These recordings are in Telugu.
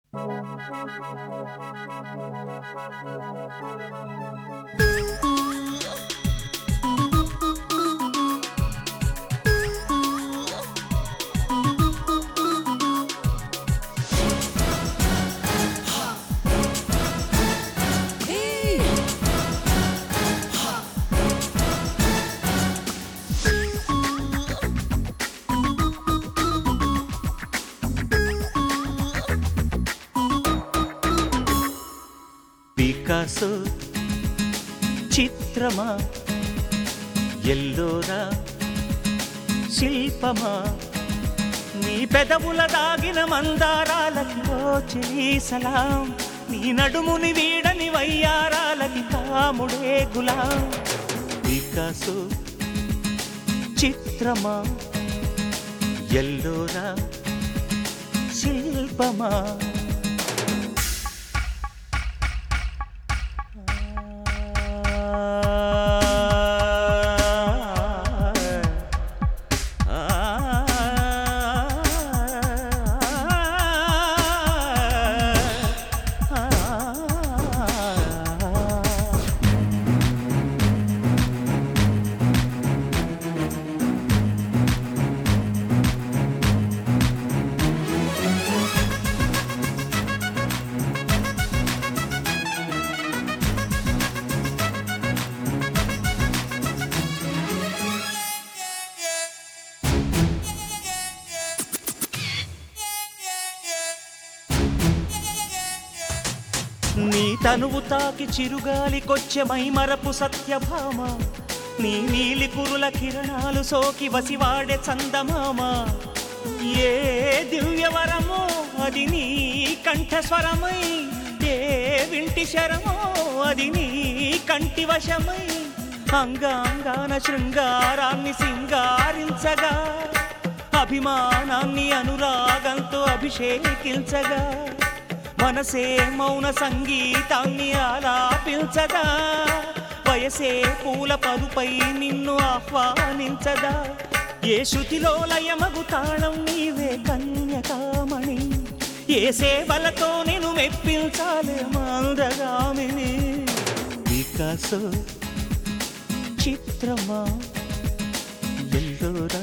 పికాసో చిత్రమా ఎల్లోరా శిల్పమా నీ పెదవుల దాగిన మందారాలకి ఓ చెలి సలాం నీ నడుముని వీడని వయ్యారాలకి కాముడే గులాం పికాసో చిత్రమా ఎల్లోరా శిల్పమా నీ తనువు తాకి చిరుగాలికొచ్చే మైమరపు సత్యభామ నీ నీలి కురుల కిరణాలు సోకి వసివాడే చందమామ ఏ దివ్యవరమో అది నీ కంఠస్వరమై ఏ వింటి శరమో అది నీ కంటి వశమై అంగాంగాన శృంగారాన్ని సింగారించగా అభిమానాన్ని అనురాగంతో అభిషేకించగా మనసే మౌన సంగీతాన్ని ఆలాపించదా వయసే పూల పరుపై నిన్ను ఆహ్వానించదా ఏ శృతిలో లయమగు తాళం నీవే కన్యకామణి ఏ సేవలతో నేను మెప్పించాలి మందగామిని వికాసో చిత్రమా ఎల్లోరా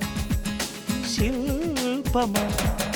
శిల్పమా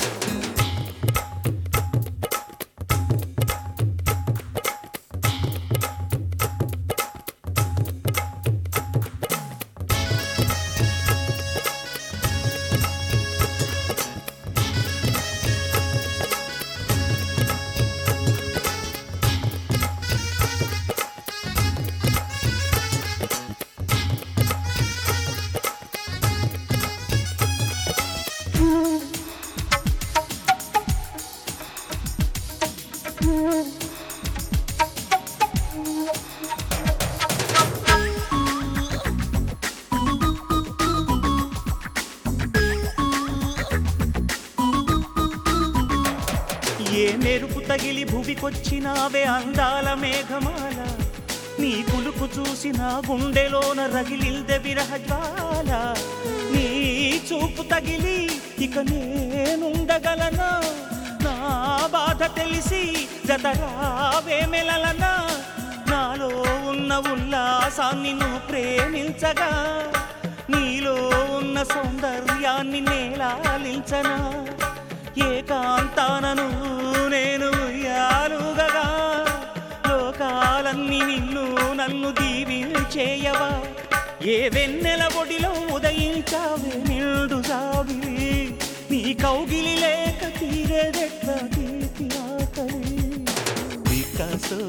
ఏ మెరుపు తగిలి భువికొచ్చినావే అందాల మేఘమాల నీ కులుకు చూసి నా గుండెలోన రగిలిల్దె విరహజ్వాల నీ చూపు తగిలి ఇక నేనుండగలనా నా బాధ తెలిసి జతరావే మెలలనా నాలో ఉన్న ఉల్లాసాన్ని నువ్వు ప్రేమించగా నీలో ఉన్న సౌందర్యాన్ని నేలాలించనా ఏకాంతానను నేను ఉయ్యాలుగగా లోకాలన్నీ నిన్ను నన్ను దీవించేయవా ఏ వెన్నెల ఒడిలో ఉదయించావే నిండు సావిరి నీ కౌగిలి లేక తీరేదెట్లా తీపి ఆకలి వికాసో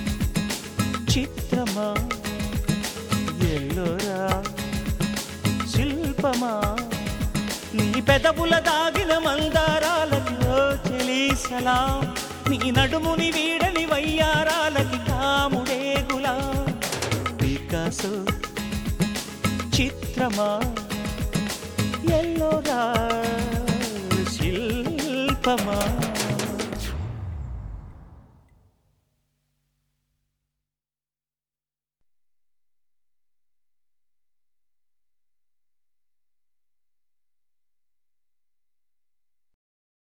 చిత్రమా ఎల్లోరా శిల్పమా నీ పెదవుల దాగిన మందారాలకి ఓ చెలి సలాం నీ నడుముని వీడని వయ్యారాలకి కాముడే గులా వికాసో చిత్రమా ఎల్లోరా శిల్పమా